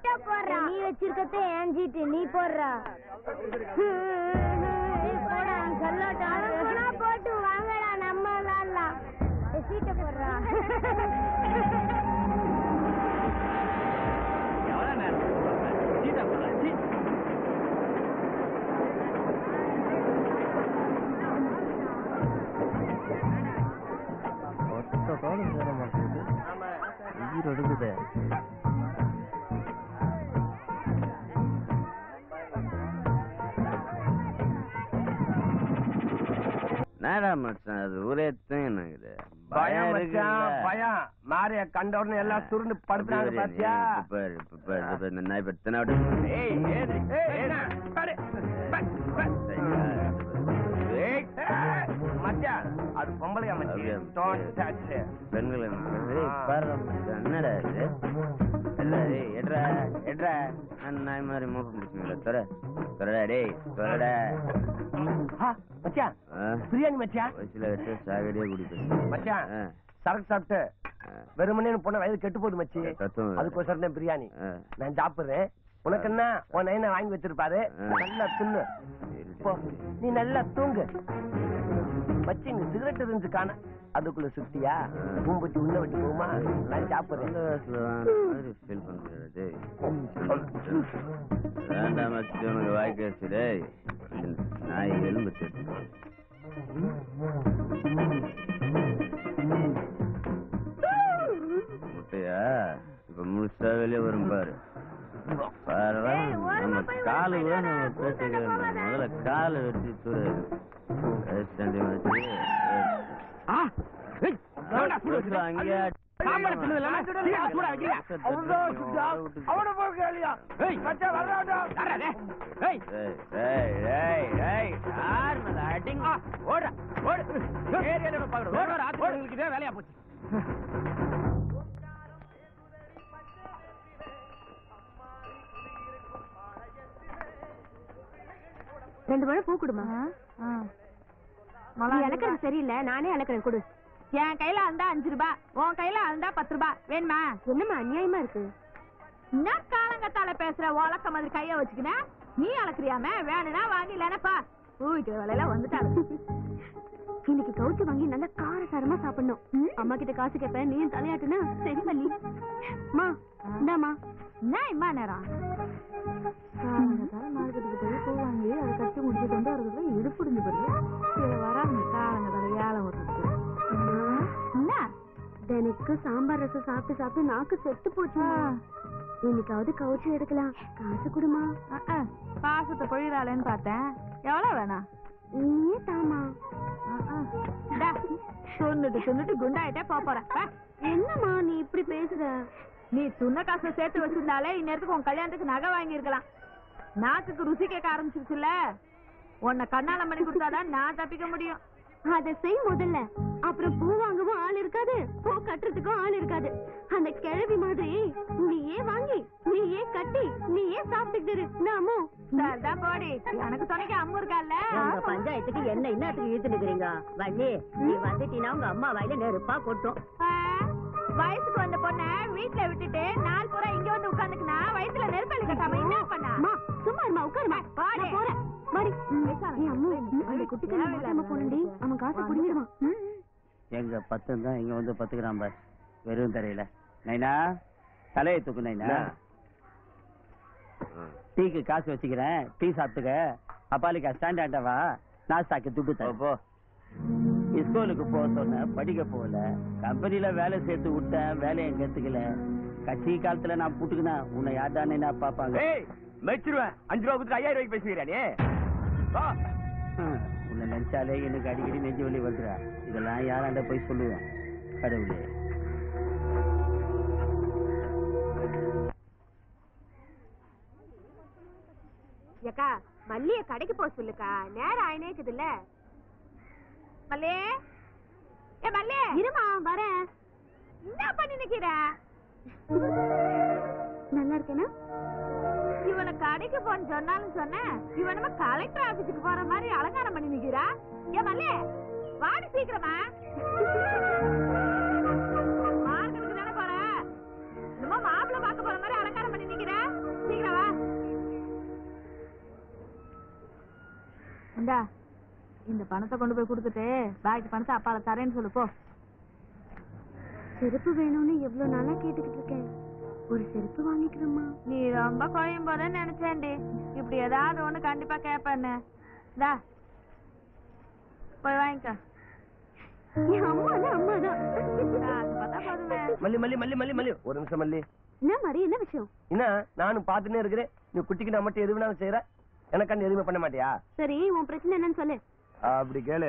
Photo போடுறா நீ வச்சிருக்கத ஏன் சீட்டு நீ போடுறா போடா சொல்லட்டா போட்டு வாங்கடா நம்ம விளாடலாம் சீட்டை போடுறா எவ்வளவு நேரம் சீட்டா போடலாம் சீ ஒத்த காலம் சேர மாட்டேங்குது உயிர் எடுக்குதே நேரா மச்சான் அது ஒரே தூங்கினுக்குது பயம் மச்சான் பயம் மாரிய கண்ட உடனே எல்லாம் சுருண்டு படுத்துறாங்க பாத்தியா நாய் பத்தனை ஏய் ஏது ஏய் பாரு பா, பா. ஏய், ஏய், மச்சான் அது பொம்பளையா மச்சி அப்படியா? Don't touch it. பெண்கள் என்னடா இது இல்ல, ஏய், எட்ரா எட்ரா நான் நாய் மாதிரி மோப்பம் பிடிச்சுங்களா தொர தொரடா டேய் தொரடா ஆ, மச்சான் ஆ, பிரியாணி மச்சான் வயசுல வச்சு சாகடியா குடிப்பேன் மச்சான் ஆ, சரக்கு சாப்பிட்டு ஆ. வெறுமனே போன வயது கெட்டு போகுது மச்சி தத்துவம். அதுக்கோசரம் தான் பிரியாணி ஆ. நான் சாப்பிடுறேன் உனக்கு என்ன உன் நைனை வாங்கி வச்சிருப்பாரு ஆ. நல்லா தின்னு சரி, போ சரி. நீ நல்லா தூங்கு மச்சி இங்க சிகரெட் இருந்துச்சு காண அதுக்குள்ள சுத்தியா ஆ. பூம்புச்சி உள்ள வட்டி போகுமா நான் சாப்பிடுறேன் இந்த வயசுல வாங்குற மாதிரி feel பண்றியா, டேய்? வேண்டாம் மச்சி, உனக்கு வாய்க்கு வச்சு, டேய். நாய் எலும்பு தேய்ச்சு. முட்டையா இப்ப முழுசா வெளியே வரும் பாரு பாருடா, ஏய், ஓரமா நம்ம போய் காலு ஓரமா கூட இரு, நம்ம கூட்டத்தை பேசிக்க போகாத. முதல்ல காலை வெட்டி தூரு வச்சு ஆ, ஏய், எவன்டா சுடு வச்சிருக்க? அங்கேயே சாம்பார் தின்னது இல்லாம சீக்கிரம் சூடா வைக்கிறீங்க. அவன்தான் சுட்டா. அவனை போய் கேளியா? ஏய், மச்சான் வர்றான்டா. யாரா டேய்? ஏய், ஏய், ஏய், ஏய், ஏய், யார் மேல அடிங்க? ஆ, ஓடுறா, ஓடு. ஏரியால போய் பாக்குறோம். ஓடு, ஓடு, ஓடு. இதே வேலையா போச்சு ரெண்டு மழை பூ கொடுமா நீ இழக்கிறது சரியில்லை நானே இழக்கிறேன் கொடு என் கையில இருந்தா அஞ்சு ரூபாய் உன் கையில இருந்தா பத்து ரூபாய் வேணுமா என்னம்மா அநியாயமா இருக்கு என்ன காலங்கத்தால பேசுற உலக்க மாதிரி கைய வச்சுக்கின நீ அளக்குறியாம வேணும்னா வாங்கி இல்லைனப்பா ஊயிட்டு வேலையில வந்துட்டாங்க இன்னைக்கு கவுச்சு வாங்கி நல்லா காரசாரமா சாப்பிடணும் அம்மா கிட்ட காசு கேட்பேன் நீ தலையாட்டுனா சரி மல்லி மா இந்தாமா என்ன இம்மா நேரம் மார்க்கெட்டுக்கு போய் பூ வாங்கி அதை கட்டி முடிச்சு கொண்டு வரதுக்கு இடுப்புடிஞ்சு போயிரு வராங்க காலங்கத்தால ஏழை விடுறதுக்கு என்ன எனக்கு சாம்பார் ரசம் சாப்பிட்டு சாப்பிட்டு நாக்கு செத்து போச்சு இன்னைக்காவது கவுச்சு எடுக்கலாம் காசு கொடுமா அஹ், அஹ், பாசத்தை பொழிதாளேன்னு பார்த்தேன் எவ்வளவு வேணாம் நீயே தாமா அஹ், அஹ். இந்தா, சொன்னுட்டு சொன்னுட்டு குண்டாயிட்டே போப் போறேன் வா. என்னம்மா நீ இப்படி பேசுற நீ சுண்ண காசை சேர்த்து வச்சிருந்தாலே இந்நேரத்துக்கு உன் கல்யாணத்துக்கு நகை வாங்கியிருக்கலாம் நாக்குக்கு ருசி கேட்க ஆரம்பிச்சிருச்சுல்ல உன்னை கண்ணாலம் பண்ணி கொடுத்தாதான் நான் தப்பிக்க முடியும் அத செய் முதல்ல அப்புறம் பூ வாங்கவும் ஆள் இருக்காது பூ கட்டுறதுக்கும் ஆள் இருக்காது அந்த கிழவி மாதிரி நீயே வாங்கி நீயே கட்டி நீயே சாப்பிட்டுக்கிட்டு இரு. நாமோ சரிதான் போடி எனக்கு துணைக்கு அம்மு இருக்கால்ல உங்க பஞ்சாயத்துக்கு என்ன என்னத்துக்கு இழுத்து நிக்கிறீங்க வள்ளி நீ வந்துட்டீங்கன்னா உங்க அம்மா வாயில நெருப்பா கொட்டும் ஆ, வயசுக்கு வந்த பொண்ண வீட்டுல விட்டுட்டு நாள் பூரா இங்க வந்து உட்காந்துக்குனா வயசுல நெருப்பள்ளி கட்டாம என்ன பண்ணா அம்மா சும்மா இருமா உட்காருமா பாரு. நான் போறேன் மாடி நீ அம்மா அந்த குட்டிக்கு நம்ம மாட்டாம போனடி அவன் காசை புடிங்கிடுவான் ம். எங்க பத்து தான் இங்க வந்து பத்துக்கிறான் பார் வெறும் தரையில நைனா தலையை தூக்கு நைனா டீக்கு காசு வச்சுக்கிறேன் டீ சாப்பிட்டுக்க அப்பாலிக்கா ஸ்டாண்ட் வா நாஸ்தாக்கு துட்டு போ, தரேன் போ ஸ்கூலுக்கு போக சொன்னேன் படிக்க போகல கம்பெனில வேலை சேர்த்து விட்டேன் வேலையை கத்துக்கல கட்சி காலத்துல நான் புட்டுக்கினேன் உன்னை யார்டானே நான் பாப்பாங்க ஏய் மெச்சிருவேன் அஞ்சு ரூபா கொடுத்து ஐயாயிரம் ரூபாய்க்கு பேசுகிறா நீ வா ஹம், உன்னை நினைச்சாலே எனக்கு அடிக்கடி நெஞ்சு வலி வருதுடா இதெல்லாம் யாராண்ட போய் சொல்லுவேன் கடவுளே ஏக்கா மல்லிய கடைக்கு போக சொல்லுக்கா நேரம் ஆயினேக்குதுல்ல மல்லே ஏ மல்லே இருமா வரேன் என்ன பண்ணி நிக்கிற நல்லா இருக்கேனா இவனை கடைக்கு போன்னு சொன்னாலும் சொன்னேன் இவன் நம்ம கலெக்டர் ஆபீஸுக்கு போற மாதிரி அலங்காரம் பண்ணி நிக்கிறா ஏ மல்லே வாடி சீக்கிரமா மார்க்கெட்டுக்கு தானே போற என்னமோ மாப்பிள்ளை பார்க்க போற மாதிரி அலங்காரம் பண்ணி நிக்கிற இந்தா இந்த பணத்தை கொண்டு போய் கொடுத்துட்டு பாக்கி பணத்தை அப்பால தரேன்னு சொல்லு போ செருப்பு வேணும்னு எவ்வளவு நாளா கேட்டுக்கிட்டு இருக்கேன் ஒரு செருப்பு வாங்கிக்கிறோமா நீ ரொம்ப குழையும் போதே நினைச்சேன்டி இப்படி ஏதாவது ஒண்ணு கண்டிப்பா கேப்பேன்னு இந்தா போய் வாங்கிக்க என் அம்மாதான் அம்மாதான் காசு பார்த்தா போதுமே மல்லி மல்லி மல்லி மல்லி மல்லி ஒரு நிமிஷம் மல்லி என்ன மாதிரி என்ன விஷயம் என்ன நானும் பார்த்துட்டே இருக்கிறேன் நீ குட்டிக்கு நான் மட்டும் எது வேணாலும் செய்யற எனக்கு எதுவுமே பண்ண மாட்டியா சரி உன் பிரச்சனை என்னன்னு சொல்லு அப்படி கேளு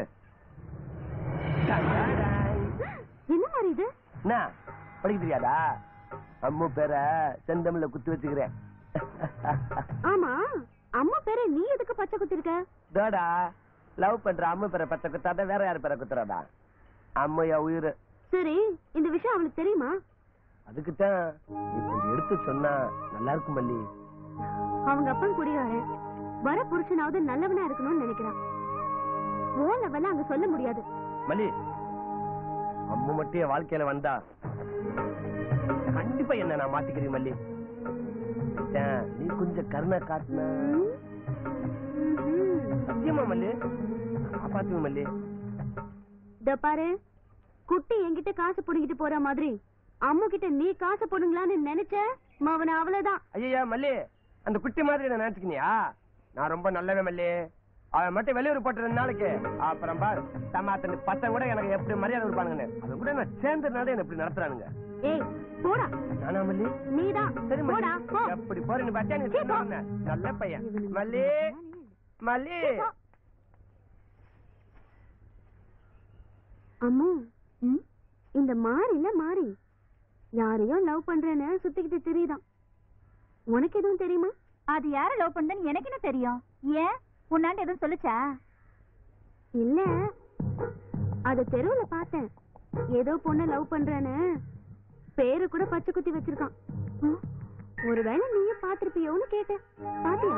என்ன மாதிரி இது என்ன படிக்க தெரியாதா அம்மு பேரை செந்தமிழ்ல குத்து வச்சுக்கிறேன் ஆமா அம்மா பேரை நீ எதுக்கு பச்சை குத்திருக்க தோடா லவ் பண்ற அம்மு பேரை பச்சை குத்தாத வேற யார் பேரை குத்துறாடா அம்மையா உயிர் சரி இந்த விஷயம் அவளுக்கு தெரியுமா அதுக்குத்தான் நீ கொஞ்சம் எடுத்து சொன்னா நல்லா இருக்கும் மல்லி அவங்க அப்பன் குடிகாரன் வர புருஷனாவது நல்லவனா இருக்கணும்னு நினைக்கிறான் ஓ லெவல்ல அங்க சொல்ல முடியாது மல்லி அம்மு மட்டும் என் வாழ்க்கையில வந்தா கண்டிப்பா என்ன நான் மாத்திக்கிறேன் மல்லி ஏன், நீ கொஞ்சம் கருணை காட்டின ம்? ம்ஹும். சத்தியமா மல்லி காப்பாத்துங்க மல்லி இதோ பாரு குட்டி என்கிட்ட காசு புடுங்கிட்டு போற மாதிரி அம்மு கிட்ட நீ காசு புடுங்கலான்னு நினைச்ச மவன அவ்வளவுதான் ஐயா மல்லி அந்த குட்டி மாதிரி என்ன நினைச்சுக்கினியா நான் ரொம்ப நல்லவன் மல்லி அவன் மட்டும் வெளியூர் போட்ட ரெண்டு நாளைக்கு அப்புறம் பார் தமாத்தன் பசங்க கூட எனக்கு எப்படி மரியாதை கொடுப்பானுங்கன்னு அவன் கூட நான் சேர்ந்ததுனால என்ன இப்படி நடத்துறானுங்க ஏய் போடா நானா மல்லி நீதான் சரி மல்லி போடா போ எப்படி போறேன்னு பாத்தியா நீ சீ, போ. சொன்ன நல்ல பையன் மல்லி மல்லி அம்மு ம்? இந்த மாறில மாறி யாரையோ லவ் பண்றேன்னு சுத்திக்கிட்டு தெரியுதான் உனக்கு எதுவும் தெரியுமா அது யார லவ் பண்ணன்னு எனக்கு என்ன தெரியும் ஏன் உன்னாண்ட எதுவும் சொல்லுச்சா இல்ல அது தெருவுல பார்த்தேன் ஏதோ பொண்ணு லவ் பண்றேன்னு பேரு கூட பச்சை குத்தி வச்சிருக்கான் ம், ஒருவேளை நீயும் பாத்திருப்பியோன்னு கேட்டேன் பாத்தியா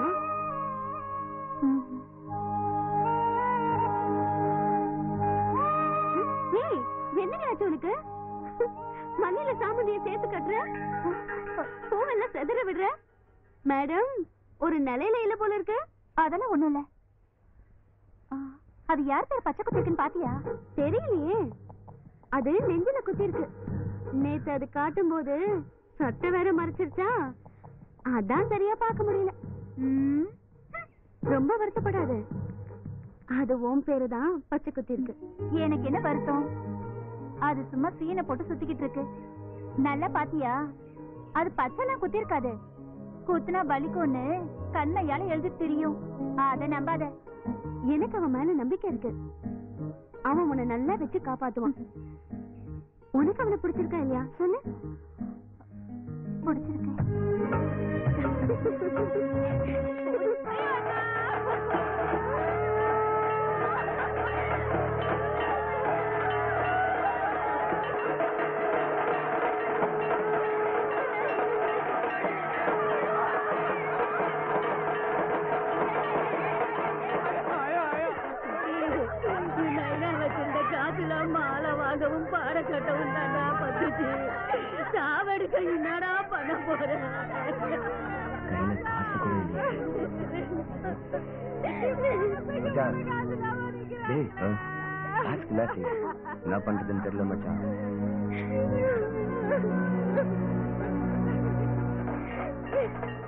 ஏய் என்னங்க ஆச்சு உனக்கு மண்ணில சாமந்திய சேர்த்து கட்டுற பூவெல்லாம் செதற விடுற மேடம் ஒரு நிலையில இல்ல போல இருக்கு அதெல்லாம் ஒண்ணும் இல்ல ஆ, அது யார் பேர் பச்சை குத்திருக்குன்னு பாத்தியா தெரியலையே அது நெஞ்சில குத்தி இருக்கு நேத்து அது காட்டும் போது சட்டை வேற மறைச்சிருச்சா அதான் சரியா பார்க்க முடியல ம், ரொம்ப வருத்தப்படாது அது உன் பேரு தான் பச்சை குத்தி இருக்கு எனக்கு என்ன வருத்தம் அது சும்மா சீனை போட்டு சுத்திக்கிட்டு இருக்கு நல்லா பாத்தியா அது பச்சைலாம் குத்தி இருக்காது குத்துனா பலிக்கும்னு கண்ணையால எழுதி தெரியும் அத நம்பாத எனக்கு அவன் மேல நம்பிக்கை இருக்கு அவன் உன்னை நல்லா வச்சு காப்பாத்துவான் உனக்கு அவனை பிடிச்சிருக்கா இல்லையா சொல்லு பிடிச்சிருக்கு வச்சிருந்த காசுல மாலை வாங்கவும் பாட கட்டவும் தாண்டா பத்துச்சு சாவடிக்க என்னடா பண்ண போறேன் கையில காசு கூட மச்சான், டேய், காசுக்கு என்ன செய்ய? என்ன பண்றதுன்னு தெரியல மச்சான் Thank you.